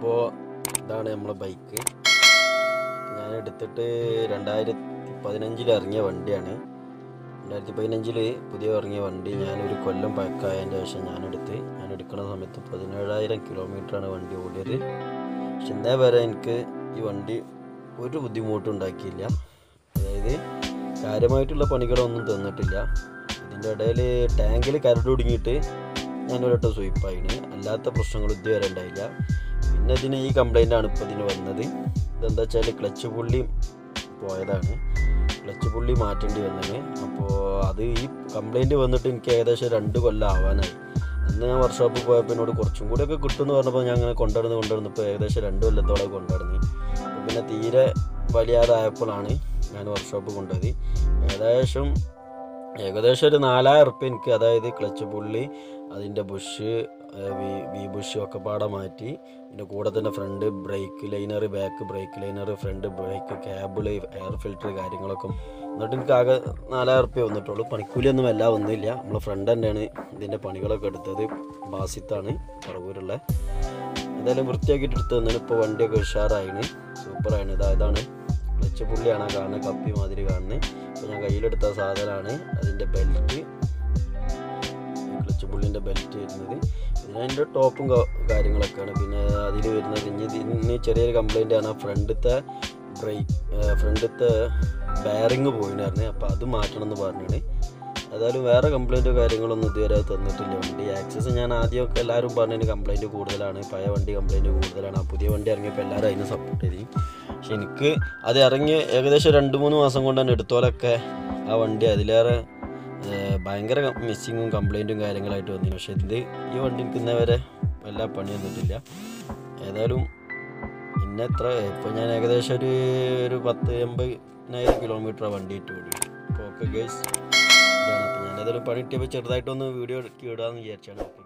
അപ്പോൾ ഇതാണ് നമ്മളെ ബൈക്ക് ഞാൻ എടുത്തിട്ട് രണ്ടായിരത്തി പതിനഞ്ചിൽ ഇറങ്ങിയ വണ്ടിയാണ് രണ്ടായിരത്തി പതിനഞ്ചിൽ പുതിയ ഇറങ്ങിയ വണ്ടി ഞാനൊരു കൊല്ലം പഴക്കമായതിൻ്റെ ശേഷം ഞാനെടുത്ത് ഞാൻ എടുക്കുന്ന സമയത്ത് പതിനേഴായിരം കിലോമീറ്ററാണ് വണ്ടി ഓടിയത് പക്ഷെ ഇന്നേ വരെ എനിക്ക് ഈ വണ്ടി ഒരു ബുദ്ധിമുട്ടും ഉണ്ടാക്കിയില്ല അതായത് കാര്യമായിട്ടുള്ള പണികളൊന്നും തന്നിട്ടില്ല ഇതിൻ്റെ ഇടയിൽ ടാങ്കിൽ കരട് ഒടുങ്ങിയിട്ട് ഞാനൊരട്ടം സ്വീപ്പായിന് അല്ലാത്ത പ്രശ്നങ്ങൾ ഇതുവരെ ഉണ്ടായില്ല പിന്നെ ഇതിന് ഈ കംപ്ലൈൻ്റ് ആണ് ഇപ്പോൾ ഇതിന് വന്നത് ഇതെന്താ വെച്ചാൽ ക്ലച്ച് പുള്ളി പോയതാണ് ക്ലച്ച് പുള്ളി മാറ്റേണ്ടി വന്നത് അപ്പോൾ അത് ഈ കംപ്ലൈൻറ്റ് വന്നിട്ട് എനിക്ക് ഏകദേശം രണ്ട് കൊല്ലം ആവാനായി അന്ന് ഞാൻ വർക്ക്ഷോപ്പിൽ പോയപ്പോൾ എന്നോട് കുറച്ചും കൂടിയൊക്കെ കിട്ടുമെന്ന് പറഞ്ഞപ്പോൾ ഞാൻ അങ്ങനെ കൊണ്ടുവരുന്നു കൊണ്ടുവരുന്നു ഇപ്പോൾ ഏകദേശം രണ്ട് കൊല്ലത്തോളം കൊണ്ടുവരുന്നു അപ്പോൾ പിന്നെ തീരെ വലിയാതായപ്പോഴാണ് ഞാൻ വർക്ക്ഷോപ്പ് കൊണ്ടുപോയത് ഏകദേശം ഏകദേശം ഒരു നാലായിരം ഉറുപ്പ്യ എനിക്ക് അതായത് ക്ലച്ച് പുള്ളി അതിൻ്റെ ബുഷ് വി വി ബുഷ് ഒക്കെ പാടെ മാറ്റി ഇതിൻ്റെ കൂടെ തന്നെ front brake liner back brake liner front brake cable air filter കാര്യങ്ങളൊക്കെ എന്നിട്ട് എനിക്ക് ആകെ നാലായിരം ഉറുപ്പ്യ വന്നിട്ടുള്ളൂ പണിക്കൂലിയൊന്നും എല്ലാം വന്നില്ല നമ്മൾ ഫ്രണ്ട് തന്നെയാണ് ഇതിൻ്റെ പണികളൊക്കെ എടുത്തത് ബാസിത്താണ് പറവൂരുള്ള എന്തായാലും വൃത്തിയാക്കിയിട്ട് എടുത്ത് തന്നതിന് ഇപ്പോൾ വണ്ടിയൊക്കെ ഉഷാറായിന് സൂപ്പറാണ് ഇതാ ഇതാണ് ക്ലച്ച് പുള്ളിയാണ് ആ കാണുന്നത് കപ്പി മാതിരി കാണുന്നത് ഇപ്പോൾ ഞാൻ കയ്യിലെടുത്ത സാധനമാണ് അതിൻ്റെ ബെൽറ്റ് ക്ലച്ച് പുള്ളിൻ്റെ ബെൽറ്റ് വരുന്നത് പിന്നെ അതിൻ്റെ ടോപ്പും ക- കാര്യങ്ങളൊക്കെയാണ് പിന്നെ അതിൽ വരുന്നത് ഇനി ഇതിന് ചെറിയൊരു കംപ്ലൈൻ്റ് ആണ് ഫ്രണ്ടത്തെ ബ്രേക്ക് ഫ്രണ്ടത്തെ ബെയറിങ് പോയിണ്ടായിരുന്നു അപ്പോൾ അത് മാറ്റണം എന്ന് പറഞ്ഞാണ് ഏതായാലും വേറെ കംപ്ലൈൻറ്റോ കാര്യങ്ങളൊന്നും ഇതുവരെ തന്നിട്ടില്ല വണ്ടി ആക്സസ് ഞാൻ ആദ്യമൊക്കെ എല്ലാവരും പറഞ്ഞതിന് കംപ്ലൈൻറ്റ് കൂടുതലാണ് പഴയ വണ്ടി കംപ്ലൈൻറ്റ് കൂടുതലാണ് ആ പുതിയ വണ്ടി ഇറങ്ങിയപ്പോൾ എല്ലാവരും അതിനെ സപ്പോർട്ട് ചെയ്തു പക്ഷെ എനിക്ക് അത് ഇറങ്ങി ഏകദേശം രണ്ട് മൂന്ന് മാസം കൊണ്ട് തന്നെ എടുത്തോലൊക്കെ ആ വണ്ടി അതിലേറെ ഏഹ്, ഭയങ്കര മിസ്സിങ്ങും കംപ്ലൈൻറ്റും കാര്യങ്ങളായിട്ട് വന്നിരുന്നു പക്ഷെ ഇത് ഈ വണ്ടി എനിക്ക് ഇന്നേ വരെ വല്ല പണി വന്നിട്ടില്ല ഏതായാലും ഇന്ന എത്ര ഇപ്പോൾ ഞാൻ ഏകദേശം ഒരു ഒരു പത്ത് എൺപതിനായിരം കിലോമീറ്റർ വണ്ടി ഇട്ട് ഓടി അപ്പോൾ ഓക്കെ ഗേസ് ഇതാണ് അപ്പോൾ ഞാൻ ഏതായാലും പണി കിട്ടിയപ്പോൾ ചെറുതായിട്ടൊന്ന് വീഡിയോ ഇടാമെന്ന് വിചാരിച്ചാണ് ഓക്കെ